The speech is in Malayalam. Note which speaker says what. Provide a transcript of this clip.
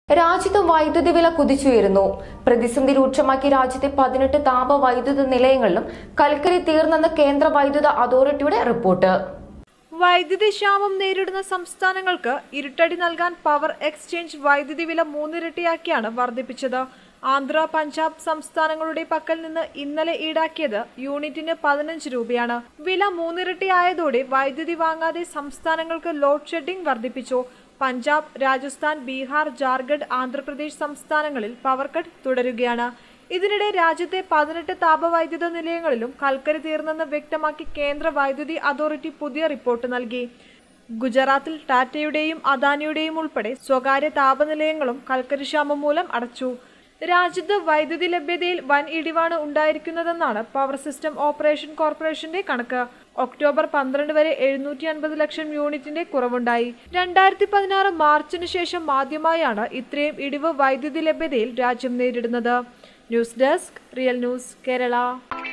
Speaker 1: രാജ്യത്ത് വൈദ്യുതി വില കുതിച്ചുയരുന്നു പ്രതിസന്ധി രൂക്ഷമാക്കി രാജ്യത്തെ പതിനെട്ട് താപ വൈദ്യുത നിലയങ്ങളിലും കൽക്കരി തീർന്നെന്ന് കേന്ദ്ര വൈദ്യുത അതോറിറ്റിയുടെ റിപ്പോർട്ട്
Speaker 2: വൈദ്യുതി ക്ഷാമം നേരിടുന്ന സംസ്ഥാനങ്ങൾക്ക് ഇരുട്ടടി നൽകാൻ പവർ എക്സ്ചേഞ്ച് വൈദ്യുതി വില മൂന്നിരട്ടിയാക്കിയാണ് വർദ്ധിപ്പിച്ചത് ആന്ധ്ര പഞ്ചാബ് സംസ്ഥാനങ്ങളുടെ പക്കൽ നിന്ന് ഇന്നലെ ഈടാക്കിയത് യൂണിറ്റിന് പതിനഞ്ച് രൂപയാണ് വില മൂന്നിരട്ടിയായതോടെ വൈദ്യുതി വാങ്ങാതെ സംസ്ഥാനങ്ങൾക്ക് ലോഡ് ഷെഡിംഗ് വർദ്ധിപ്പിച്ചു പഞ്ചാബ് രാജസ്ഥാൻ ബീഹാർ ജാർഖണ്ഡ് ആന്ധ്രാപ്രദേശ് സംസ്ഥാനങ്ങളിൽ പവർ കട്ട് തുടരുകയാണ് ഇതിനിടെ രാജ്യത്തെ പതിനെട്ട് താപവൈദ്യുത നിലയങ്ങളിലും കൽക്കരി തീർന്നെന്ന് വ്യക്തമാക്കി കേന്ദ്ര വൈദ്യുതി അതോറിറ്റി പുതിയ റിപ്പോർട്ട് നൽകി ഗുജറാത്തിൽ ടാറ്റയുടെയും അദാനിയുടെയും ഉൾപ്പെടെ സ്വകാര്യ താപനിലയങ്ങളും കൽക്കരി ക്ഷാമം മൂലം അടച്ചു രാജ്യത്ത് വൈദ്യുതി ലഭ്യതയിൽ വൻ ഇടിവാണ് ഉണ്ടായിരിക്കുന്നതെന്നാണ് പവർ സിസ്റ്റം ഓപ്പറേഷൻ കോർപ്പറേഷന്റെ കണക്ക് ഒക്ടോബർ പന്ത്രണ്ട് വരെ എഴുന്നൂറ്റി അൻപത് ലക്ഷം യൂണിറ്റിന്റെ കുറവുണ്ടായി രണ്ടായിരത്തി പതിനാറ് മാർച്ചിന് ശേഷം ആദ്യമായാണ് ഇത്രയും ഇടിവ് വൈദ്യുതി ലഭ്യതയിൽ രാജ്യം നേരിടുന്നത് news desk real news Kerala